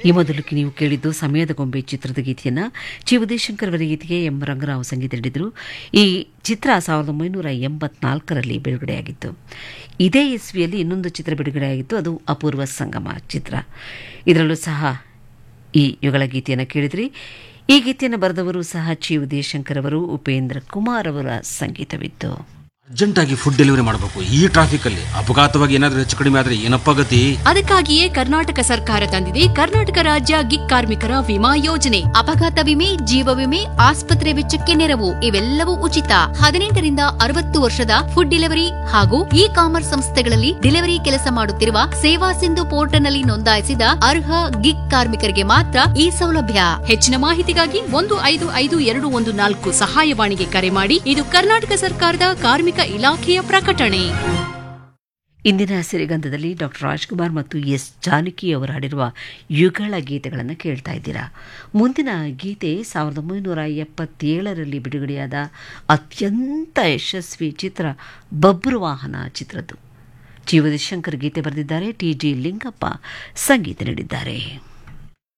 ಈ ಮೊದಲು ನೀವು ಕೇಳಿದ್ದು ಸಮಯದ ಗೊಂಬೆ ಚಿತ್ರದ ಗೀತೆಯನ್ನು ಚಿ ಉದಯಶಂಕರ್ ಅವರ ಗೀತೆಗೆ ಎಂ ರಂಗರಾವ್ ಸಂಗೀತ ನೀಡಿದರು ಈ ಚಿತ್ರ ಸಾವಿರದ ಒಂಬೈನೂರ ಎಂಬತ್ನಾಲ್ಕರಲ್ಲಿ ಬಿಡುಗಡೆಯಾಗಿತ್ತು ಇದೇ ಇಸ್ವಿಯಲ್ಲಿ ಇನ್ನೊಂದು ಚಿತ್ರ ಬಿಡುಗಡೆಯಾಗಿತ್ತು ಅದು ಅಪೂರ್ವ ಸಂಗಮ ಚಿತ್ರ ಇದರಲ್ಲೂ ಸಹ ಈ ಯುಗಳ ಗೀತೆಯನ್ನು ಕೇಳಿದ್ರಿ ಈ ಗೀತೆಯನ್ನು ಬರೆದವರು ಸಹ ಚಿ ಉದಯಶಂಕರ್ ಅವರು ಉಪೇಂದ್ರ ಕುಮಾರ್ ಅವರ ಸಂಗೀತವಿತ್ತು ಅರ್ಜೆಂಟಾಗಿ ಫುಡ್ ಡೆಲಿವರಿ ಮಾಡಬೇಕು ಈ ಟ್ರಾಫಿಕಲ್ಲಿ ಅಪಘಾತವಾಗಿ ಏನಾದರೂ ಹೆಚ್ಚು ಕಡಿಮೆ ಆದರೆ ಏನಪ್ಪ ಗತಿ ಅದಕ್ಕಾಗಿಯೇ ಕರ್ನಾಟಕ ಸರ್ಕಾರ ತಂದಿದೆ ಕರ್ನಾಟಕ ರಾಜ್ಯ ಗಿಗ್ ಕಾರ್ಮಿಕರ ವಿಮಾ ಯೋಜನೆ ಅಪಘಾತ ವಿಮೆ ಜೀವ ವಿಮೆ ಆಸ್ಪತ್ರೆ ವೆಚ್ಚಕ್ಕೆ ನೆರವು ಇವೆಲ್ಲವೂ ಉಚಿತ ಹದಿನೆಂಟರಿಂದ ಅರವತ್ತು ವರ್ಷದ ಫುಡ್ ಡೆಲಿವರಿ ಹಾಗೂ ಇ ಕಾಮರ್ಸ್ ಸಂಸ್ಥೆಗಳಲ್ಲಿ ಡೆಲಿವರಿ ಕೆಲಸ ಮಾಡುತ್ತಿರುವ ಸೇವಾ ಸಿಂಧು ಪೋರ್ಟಲ್ನಲ್ಲಿ ನೋಂದಾಯಿಸಿದ ಅರ್ಹ ಗಿಗ್ ಕಾರ್ಮಿಕರಿಗೆ ಮಾತ್ರ ಈ ಸೌಲಭ್ಯ ಹೆಚ್ಚಿನ ಮಾಹಿತಿಗಾಗಿ ಒಂದು ಐದು ಐದು ಎರಡು ಒಂದು ನಾಲ್ಕು ಸಹಾಯವಾಣಿಗೆ ಕರೆ ಮಾಡಿ ಇದು ಕರ್ನಾಟಕ ಸರ್ಕಾರದ ಕಾರ್ಮಿಕ ಇಲಾಖೆಯ ಪ್ರಕಟಣೆ ಇಂದಿನ ಸಿರಿಗಂಧದಲ್ಲಿ ಡಾಕ್ಟರ್ ರಾಜ್ಕುಮಾರ್ ಮತ್ತು ಎಸ್ ಜಾನಕಿ ಅವರು ಹಾಡಿರುವ ಯುಗಳ ಗೀತೆಗಳನ್ನು ಕೇಳ್ತಾ ಇದ್ದೀರಾ ಮುಂದಿನ ಗೀತೆ ಸಾವಿರದ ಒಂಬೈನೂರ ಎಪ್ಪತ್ತೇಳರಲ್ಲಿ ಬಿಡುಗಡೆಯಾದ ಅತ್ಯಂತ ಯಶಸ್ವಿ ಚಿತ್ರ ಬಬ್ರು ವಾಹನ ಚಿತ್ರದ್ದು ಜೀವದಿ ಶಂಕರ್ ಗೀತೆ ಬರೆದಿದ್ದಾರೆ ಟಿ ಜಿ ಲಿಂಗಪ್ಪ ಸಂಗೀತ ನೀಡಿದ್ದಾರೆ